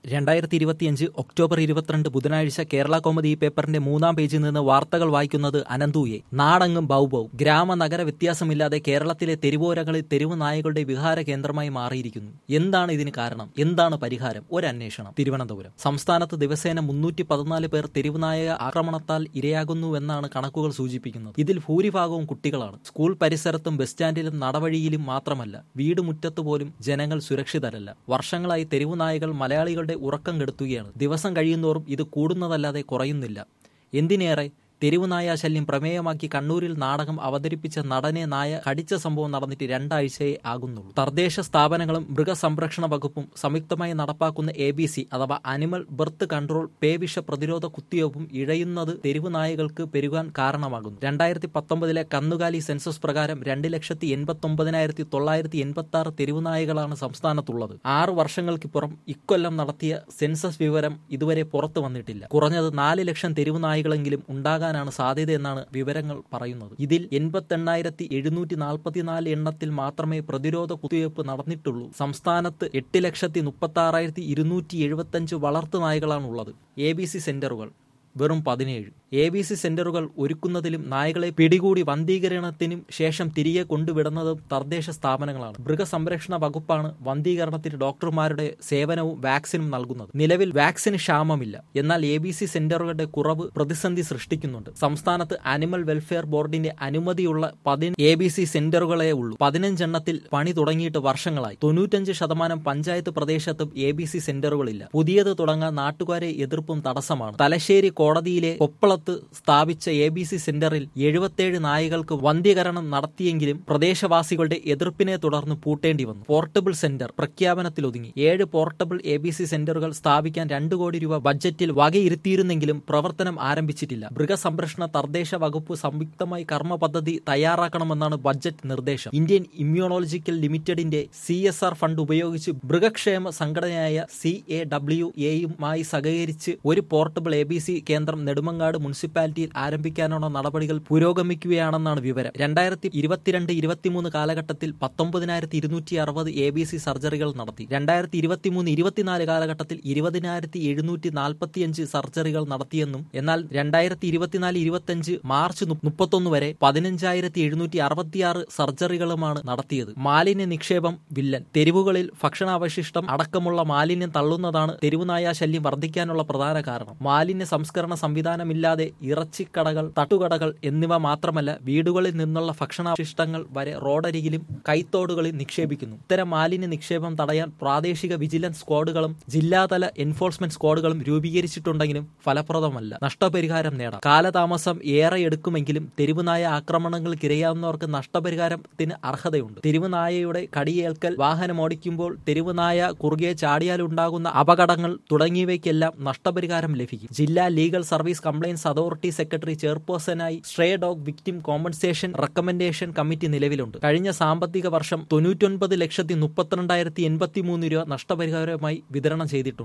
രണ്ടായിരത്തി ഇരുപത്തിയഞ്ച് ഒക്ടോബർ ഇരുപത്തിരണ്ട് ബുധനാഴ്ച കേരള കോമഡി ഈ പേപ്പറിന്റെ മൂന്നാം പേജിൽ നിന്ന് വാർത്തകൾ വായിക്കുന്നത് അനന്തൂയെ നാടങ്ങും ബൗബൗ ഗ്രാമ നഗര വ്യത്യാസമില്ലാതെ കേരളത്തിലെ തെരുവോരങ്ങളിൽ തെരുവ് നായകളുടെ വിഹാര കേന്ദ്രമായി മാറിയിരിക്കുന്നു എന്താണ് ഇതിന് കാരണം എന്താണ് പരിഹാരം ഒരു അന്വേഷണം തിരുവനന്തപുരം സംസ്ഥാനത്ത് ദിവസേന മുന്നൂറ്റി പതിനാല് പേർ തെരുവുനായ ആക്രമണത്താൽ ഇരയാകുന്നുവെന്നാണ് കണക്കുകൾ സൂചിപ്പിക്കുന്നത് ഇതിൽ ഭൂരിഭാഗവും കുട്ടികളാണ് സ്കൂൾ പരിസരത്തും ബസ് സ്റ്റാൻഡിലും നടവഴിയിലും മാത്രമല്ല വീടുമുറ്റത്ത് പോലും ജനങ്ങൾ സുരക്ഷിതരല്ല വർഷങ്ങളായി തെരുവുനായകൾ മലയാളികളുടെ ഉറക്കം കെടുത്തുകയാണ് ദിവസം കഴിയുന്നോറും ഇത് കൂടുന്നതല്ലാതെ കുറയുന്നില്ല എന്തിനേറെ തെരുവുനായ ശല്യം പ്രമേയമാക്കി കണ്ണൂരിൽ നാടകം അവതരിപ്പിച്ച നടനെ നായ കടിച്ച സംഭവം നടന്നിട്ട് രണ്ടാഴ്ചയെ ആകുന്നുള്ളൂ തദ്ദേശ സ്ഥാപനങ്ങളും മൃഗസംരക്ഷണ വകുപ്പും സംയുക്തമായി നടപ്പാക്കുന്ന എ ബി സി അഥവാ അനിമൽ ബർത്ത് കൺട്രോൾ പേവിഷ പ്രതിരോധ കുത്തിവയ്പും ഇഴയുന്നത് തെരുവുനായകൾക്ക് പെരുകാൻ കാരണമാകുന്നു രണ്ടായിരത്തി പത്തൊമ്പതിലെ കന്നുകാലി സെൻസസ് പ്രകാരം രണ്ട് ലക്ഷത്തി എൺപത്തി ഒമ്പതിനായിരത്തി തൊള്ളായിരത്തി എൺപത്തി ആറ് തെരുവുനായകളാണ് സംസ്ഥാനത്തുള്ളത് ആറു വർഷങ്ങൾക്കിപ്പുറം ഇക്കൊല്ലം നടത്തിയ സെൻസസ് വിവരം ഇതുവരെ പുറത്തു വന്നിട്ടില്ല കുറഞ്ഞത് നാല് ലക്ഷം തെരുവുനായകളെങ്കിലും ഉണ്ടാകാൻ ഉണ്ടാകാനാണ് സാധ്യതയെന്നാണ് വിവരങ്ങൾ പറയുന്നത് ഇതിൽ എൺപത്തി എണ്ണായിരത്തി എഴുന്നൂറ്റി നാൽപ്പത്തിനാല് എണ്ണത്തിൽ മാത്രമേ പ്രതിരോധ കുത്തിവയ്പ് നടന്നിട്ടുള്ളൂ സംസ്ഥാനത്ത് എട്ട് ലക്ഷത്തി മുപ്പത്തി ആറായിരത്തി ഇരുന്നൂറ്റി എഴുപത്തഞ്ച് വളർത്തു നായകളാണുള്ളത് എ ബി സി സെന്ററുകൾ വെറും പതിനേഴ് എ ബി സി സെന്ററുകൾ ഒരുക്കുന്നതിലും നായകളെ പിടികൂടി വന്ധീകരണത്തിനും ശേഷം തിരികെ കൊണ്ടുവിടുന്നതും തദ്ദേശ സ്ഥാപനങ്ങളാണ് മൃഗസംരക്ഷണ വകുപ്പാണ് വന്ധീകരണത്തിന് ഡോക്ടർമാരുടെ സേവനവും വാക്സിനും നൽകുന്നത് നിലവിൽ വാക്സിന് ക്ഷാമമില്ല എന്നാൽ എ ബി സി സെന്ററുകളുടെ കുറവ് പ്രതിസന്ധി സൃഷ്ടിക്കുന്നുണ്ട് സംസ്ഥാനത്ത് അനിമൽ വെൽഫെയർ ബോർഡിന്റെ അനുമതിയുള്ള പതിന് എ ബി സി സെന്ററുകളെ ഉള്ളൂ പതിനഞ്ചെണ്ണത്തിൽ പണി തുടങ്ങിയിട്ട് വർഷങ്ങളായി തൊണ്ണൂറ്റഞ്ച് ശതമാനം പഞ്ചായത്ത് പ്രദേശത്തും എ ബി സി സെന്ററുകളില്ല പുതിയത് തുടങ്ങാൻ നാട്ടുകാരെ എതിർപ്പും തടസ്സമാണ് തലശ്ശേരി കോടതിയിലെ കൊപ്പളത്ത് സ്ഥാപിച്ച എ ബി സി സെന്ററിൽ എഴുപത്തേഴ് നായകൾക്ക് വന്ധ്യകരണം നടത്തിയെങ്കിലും പ്രദേശവാസികളുടെ എതിർപ്പിനെ തുടർന്ന് പൂട്ടേണ്ടി വന്നു പോർട്ടബിൾ സെന്റർ പ്രഖ്യാപനത്തിലൊതുങ്ങി ഏഴ് പോർട്ടബിൾ എ ബി സി സെന്ററുകൾ സ്ഥാപിക്കാൻ രണ്ടു കോടി രൂപ ബഡ്ജറ്റിൽ വകയിരുത്തിയിരുന്നെങ്കിലും പ്രവർത്തനം ആരംഭിച്ചിട്ടില്ല മൃഗസംരക്ഷണ തദ്ദേശ വകുപ്പ് സംയുക്തമായി കർമ്മ പദ്ധതി തയ്യാറാക്കണമെന്നാണ് ബഡ്ജറ്റ് നിർദ്ദേശം ഇന്ത്യൻ ഇമ്മ്യൂണോളജിക്കൽ ലിമിറ്റഡിന്റെ സി എസ് ആർ ഫണ്ട് ഉപയോഗിച്ച് മൃഗക്ഷേമ സംഘടനയായ സി എ ഡബ്ല്യു എയുമായി സഹകരിച്ച് ഒരു പോർട്ടബിൾ എ ബി സി കേന്ദ്രം നെടുമങ്ങാട് മുനിസിപ്പാലിറ്റിയിൽ ആരംഭിക്കാനുള്ള നടപടികൾ പുരോഗമിക്കുകയാണെന്നാണ് വിവരം രണ്ടായിരത്തി ഇരുപത്തിരണ്ട് ഇരുപത്തിമൂന്ന് കാലഘട്ടത്തിൽ പത്തൊമ്പതിനായിരത്തി ഇരുന്നൂറ്റി അറുപത് എ ബി സി സർജറികൾ നടത്തി രണ്ടായിരത്തി ഇരുപത്തിമൂന്ന് ഇരുപത്തിനാല് കാലഘട്ടത്തിൽ ഇരുപതിനായിരത്തി എഴുന്നൂറ്റി നാൽപ്പത്തിയഞ്ച് സർജറികൾ നടത്തിയെന്നും എന്നാൽ രണ്ടായിരത്തി ഇരുപത്തിനാല് ഇരുപത്തിയഞ്ച് മാർച്ച് മുപ്പത്തൊന്ന് വരെ പതിനഞ്ചായിരത്തി എഴുന്നൂറ്റി അറുപത്തിയാറ് സർജറികളുമാണ് നടത്തിയത് മാലിന്യ നിക്ഷേപം വില്ലൻ തെരുവുകളിൽ ഭക്ഷണാവശിഷ്ടം അടക്കമുള്ള മാലിന്യം തള്ളുന്നതാണ് തെരുവുനായ ശല്യം വർദ്ധിക്കാനുള്ള പ്രധാന കാരണം മാലിന്യ സംസ്കരണ സംവിധാനമില്ലാതെ ഇറച്ചിക്കടകൾ തട്ടുകടകൾ എന്നിവ മാത്രമല്ല വീടുകളിൽ നിന്നുള്ള ഭക്ഷണാവശിഷ്ടങ്ങൾ വരെ റോഡരികിലും കൈത്തോടുകളിൽ നിക്ഷേപിക്കുന്നു ഇത്തരം മാലിന്യ നിക്ഷേപം തടയാൻ പ്രാദേശിക വിജിലൻസ് സ്ക്വാഡുകളും ജില്ലാതല എൻഫോഴ്സ്മെന്റ് സ്ക്വാഡുകളും രൂപീകരിച്ചിട്ടുണ്ടെങ്കിലും ഫലപ്രദമല്ല നഷ്ടപരിഹാരം നേടാം കാലതാമസം ഏറെ എടുക്കുമെങ്കിലും തെരുവുനായ ആക്രമണങ്ങൾക്കിരയാവുന്നവർക്ക് നഷ്ടപരിഹാരത്തിന് അർഹതയുണ്ട് തെരുവുനായയുടെ കടിയേൽക്കൽ വാഹനം ഓടിക്കുമ്പോൾ തെരുവുനായ കുറുകെ ചാടിയാലുണ്ടാകുന്ന അപകടങ്ങൾ തുടങ്ങിയവയ്ക്കെല്ലാം നഷ്ടപരിഹാരം ലഭിക്കും ജില്ലാ legal service compliance authority secretary ചെയർപേഴ്സണായി stray dog victim compensation recommendation committee നിലവിലുണ്ട് കഴിഞ്ഞ സാമ്പത്തിക വർഷം തൊണ്ണൂറ്റൊൻപത് ലക്ഷത്തി മുപ്പത്തിരണ്ടായിരത്തി എൺപത്തി മൂന്ന് രൂപ നഷ്ടപരിഹാരമായി വിതരണം ചെയ്തിട്ടുണ്ട്